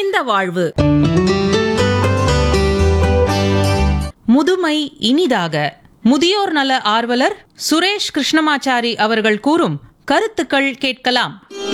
நிறைந்த வாழ்வு முதுமை இனிதாக முதியோர் நல ஆர்வலர் சுரேஷ் கிருஷ்ணமாச்சாரி அவர்கள் கூறும் கருத்துக்கள் கேட்கலாம்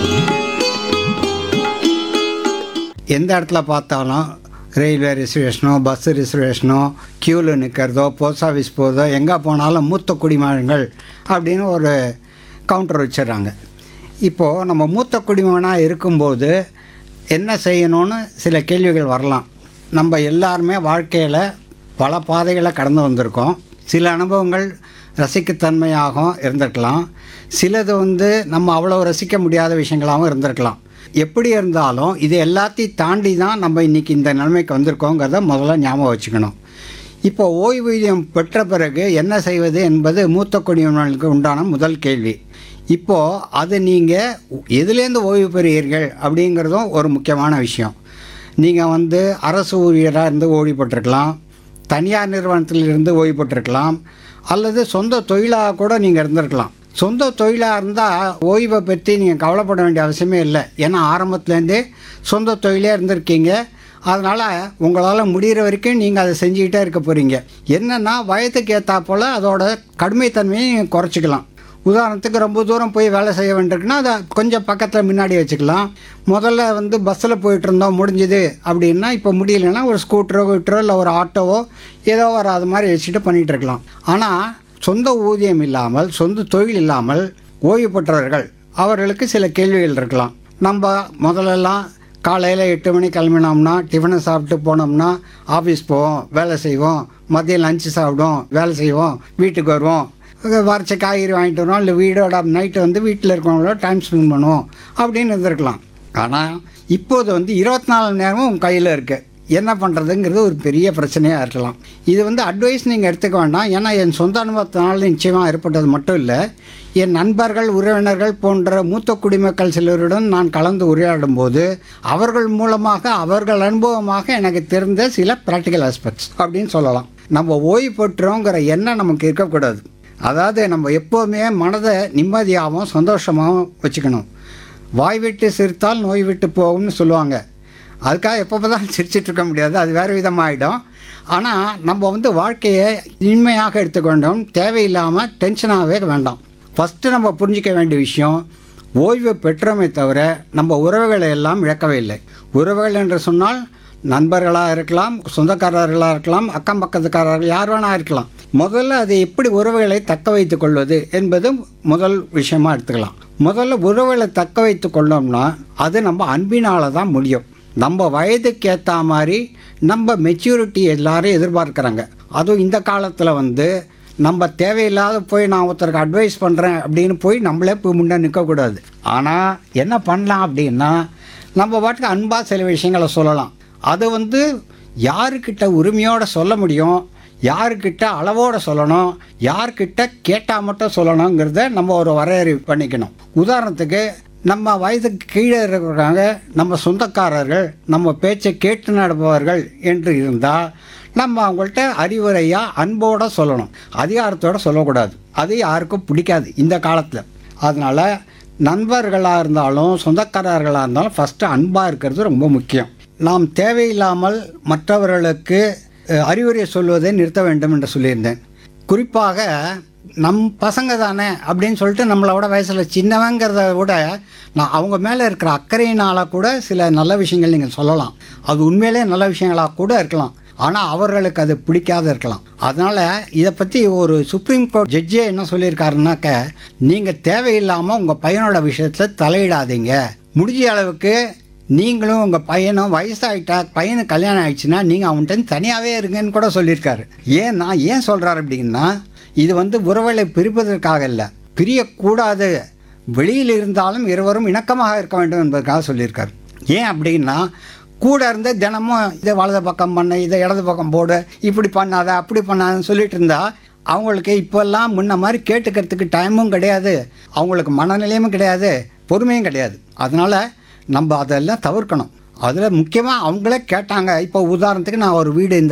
எந்த இடத்துல பார்த்தாலும் ரயில்வே ரிசர்வேஷனோ பஸ் ரிசர்வேஷனோ க்யூவில் நிற்கிறதோ போஸ்ட் ஆஃபீஸ் போகிறதோ எங்கே போனாலும் மூத்த குடிமகன்கள் அப்படின்னு ஒரு கவுண்டர் வச்சிடுறாங்க இப்போது நம்ம மூத்த குடிமகனாக இருக்கும்போது என்ன செய்யணும்னு சில கேள்விகள் வரலாம் நம்ம எல்லாருமே வாழ்க்கையில் பல பாதைகளை கடந்து வந்திருக்கோம் சில அனுபவங்கள் ரசிக்கத்தன்மையாகவும் இருந்திருக்கலாம் சிலது வந்து நம்ம அவ்வளோ ரசிக்க முடியாத விஷயங்களாகவும் இருந்திருக்கலாம் எப்படி இருந்தாலும் இது எல்லாத்தையும் தாண்டி தான் நம்ம இன்றைக்கி இந்த நிலைமைக்கு வந்திருக்கோங்கிறத முதல்ல ஞாபகம் வச்சுக்கணும் இப்போ ஓய்வூதியம் பெற்ற பிறகு என்ன செய்வது என்பது மூத்த குடிமகனுக்கு உண்டான முதல் கேள்வி இப்போது அது நீங்கள் எதுலேருந்து ஓய்வு பெறுவீர்கள் அப்படிங்கிறதும் ஒரு முக்கியமான விஷயம் நீங்கள் வந்து அரசு ஊழியராக இருந்து ஓய்வு பெற்றிருக்கலாம் தனியார் நிறுவனத்தில் இருந்து ஓய்வு பெற்றிருக்கலாம் அல்லது சொந்த தொழிலாக கூட நீங்கள் இருந்திருக்கலாம் சொந்த தொழிலாக இருந்தால் ஓய்வை பற்றி நீங்கள் கவலைப்பட வேண்டிய அவசியமே இல்லை ஏன்னா ஆரம்பத்துலேருந்தே சொந்த தொழிலே இருந்திருக்கீங்க அதனால் உங்களால் முடிகிற வரைக்கும் நீங்கள் அதை செஞ்சுக்கிட்டே இருக்க போகிறீங்க என்னென்னா வயதுக்கு ஏற்றா போல் அதோட கடுமைத்தன்மையை நீங்கள் குறைச்சிக்கலாம் உதாரணத்துக்கு ரொம்ப தூரம் போய் வேலை செய்ய வேண்டியிருக்குன்னா அதை கொஞ்சம் பக்கத்தில் முன்னாடி வச்சுக்கலாம் முதல்ல வந்து பஸ்ஸில் போயிட்டு இருந்தோம் முடிஞ்சுது அப்படின்னா இப்போ முடியலன்னா ஒரு ஸ்கூட்டரோ விட்டரோ இல்லை ஒரு ஆட்டோவோ ஏதோ ஒரு அது மாதிரி வச்சுட்டு பண்ணிகிட்டு இருக்கலாம் ஆனால் சொந்த ஊதியம் இல்லாமல் சொந்த தொழில் இல்லாமல் ஓய்வு பெற்றவர்கள் அவர்களுக்கு சில கேள்விகள் இருக்கலாம் நம்ம முதல்லலாம் காலையில் எட்டு மணி கிளம்பினோம்னா டிஃபனை சாப்பிட்டு போனோம்னா ஆஃபீஸ் போவோம் வேலை செய்வோம் மதியம் லஞ்சு சாப்பிடுவோம் வேலை செய்வோம் வீட்டுக்கு வருவோம் வரைச்ச காய்கறி வாங்கிட்டு வருவோம் இல்லை வீடோட நைட்டு வந்து வீட்டில் இருக்கிறவங்களோட டைம் ஸ்பெண்ட் பண்ணுவோம் அப்படின்னு இருந்திருக்கலாம் ஆனால் இப்போது வந்து இருபத்தி நாலு நேரமும் உங்கள் கையில் இருக்குது என்ன பண்ணுறதுங்கிறது ஒரு பெரிய பிரச்சனையாக இருக்கலாம் இது வந்து அட்வைஸ் நீங்கள் எடுத்துக்க வேண்டாம் ஏன்னா என் சொந்த அனுபவத்தினால நிச்சயமாக ஏற்பட்டது மட்டும் இல்லை என் நண்பர்கள் உறவினர்கள் போன்ற மூத்த குடிமக்கள் சிலருடன் நான் கலந்து உரையாடும் போது அவர்கள் மூலமாக அவர்கள் அனுபவமாக எனக்கு தெரிந்த சில ப்ராக்டிக்கல் ஆஸ்பெக்ட்ஸ் அப்படின்னு சொல்லலாம் நம்ம ஓய்வு பெற்றோங்கிற எண்ணம் நமக்கு இருக்கக்கூடாது அதாவது நம்ம எப்போவுமே மனதை நிம்மதியாகவும் சந்தோஷமாகவும் வச்சுக்கணும் வாய் விட்டு சிரித்தால் நோய் விட்டு போகும்னு சொல்லுவாங்க அதுக்காக எப்போ தான் சிரிச்சிட்டு இருக்க முடியாது அது வேறு விதமாகிடும் ஆனால் நம்ம வந்து வாழ்க்கையை இனிமையாக எடுத்துக்க வேண்டும் தேவையில்லாமல் டென்ஷனாகவே வேண்டாம் ஃபஸ்ட்டு நம்ம புரிஞ்சிக்க வேண்டிய விஷயம் ஓய்வு பெற்றோமே தவிர நம்ம உறவுகளை எல்லாம் இழக்கவே இல்லை உறவுகள் என்று சொன்னால் நண்பர்களாக இருக்கலாம் சொந்தக்காரர்களாக இருக்கலாம் அக்கம் பக்கத்துக்காரர்கள் யார் வேணா இருக்கலாம் முதல்ல அதை எப்படி உறவுகளை தக்க வைத்துக் கொள்வது என்பது முதல் விஷயமா எடுத்துக்கலாம் முதல்ல உறவுகளை தக்க வைத்து கொண்டோம்னா அது நம்ம அன்பினால தான் முடியும் நம்ம வயதுக்கு ஏற்ற மாதிரி நம்ம மெச்சூரிட்டி எல்லாரும் எதிர்பார்க்குறாங்க அதுவும் இந்த காலத்தில் வந்து நம்ம தேவையில்லாத போய் நான் ஒருத்தருக்கு அட்வைஸ் பண்ணுறேன் அப்படின்னு போய் நம்மளே போய் முன்னே நிற்கக்கூடாது ஆனால் என்ன பண்ணலாம் அப்படின்னா நம்ம பாட்டுக்கு அன்பாக சில விஷயங்களை சொல்லலாம் அது வந்து யாருக்கிட்ட உரிமையோடு சொல்ல முடியும் யாருக்கிட்ட அளவோடு சொல்லணும் யார்கிட்ட கேட்டால் மட்டும் சொல்லணுங்கிறத நம்ம ஒரு வரையறை பண்ணிக்கணும் உதாரணத்துக்கு நம்ம வயதுக்கு கீழே இருக்கிறவங்க நம்ம சொந்தக்காரர்கள் நம்ம பேச்சை கேட்டு நடப்பவர்கள் என்று இருந்தால் நம்ம அவங்கள்ட்ட அறிவுரையாக அன்போடு சொல்லணும் அதிகாரத்தோடு சொல்லக்கூடாது அது யாருக்கும் பிடிக்காது இந்த காலத்தில் அதனால் நண்பர்களாக இருந்தாலும் சொந்தக்காரர்களாக இருந்தாலும் ஃபஸ்ட்டு அன்பாக இருக்கிறது ரொம்ப முக்கியம் நாம் தேவையில்லாமல் மற்றவர்களுக்கு அஹ், அறிவுரை சொல்வதை நிறுத்த வேண்டும் என்று சொல்லியிருந்தேன் குறிப்பாக நம் பசங்க தானே அப்படின்னு சொல்லிட்டு நம்மளோட வயசில் சின்னவங்கிறத விட நான் அவங்க மேலே இருக்கிற அக்கறையினால் கூட சில நல்ல விஷயங்கள் நீங்கள் சொல்லலாம் அது உண்மையிலே நல்ல விஷயங்களாக கூட இருக்கலாம் ஆனால் அவர்களுக்கு அது பிடிக்காத இருக்கலாம் அதனால் இதை பற்றி ஒரு சுப்ரீம் கோர்ட் ஜட்ஜே என்ன சொல்லியிருக்காருனாக்க நீங்கள் தேவையில்லாமல் உங்கள் பையனோட விஷயத்தில் தலையிடாதீங்க முடிஞ்ச அளவுக்கு நீங்களும் உங்கள் பையனும் வயசாகிட்டா பையனுக்கு கல்யாணம் ஆயிடுச்சுன்னா நீங்கள் அவன்கிட்ட தனியாகவே இருங்கன்னு கூட சொல்லியிருக்காரு ஏன்னா ஏன் சொல்கிறாரு அப்படின்னா இது வந்து உறவுகளை பிரிப்பதற்காக இல்லை பிரியக்கூடாது வெளியில் இருந்தாலும் இருவரும் இணக்கமாக இருக்க வேண்டும் என்பதற்காக சொல்லியிருக்காரு ஏன் அப்படின்னா கூட இருந்து தினமும் இதை வலது பக்கம் பண்ண இதை இடது பக்கம் போடு இப்படி பண்ணாத அப்படி பண்ணாதன்னு சொல்லிட்டு இருந்தா அவங்களுக்கு இப்போல்லாம் முன்ன மாதிரி கேட்டுக்கிறதுக்கு டைமும் கிடையாது அவங்களுக்கு மனநிலையும் கிடையாது பொறுமையும் கிடையாது அதனால் நம்ம அதெல்லாம் தவிர்க்கணும் அதில் முக்கியமாக அவங்களே கேட்டாங்க இப்போ உதாரணத்துக்கு நான் ஒரு வீடு இந்த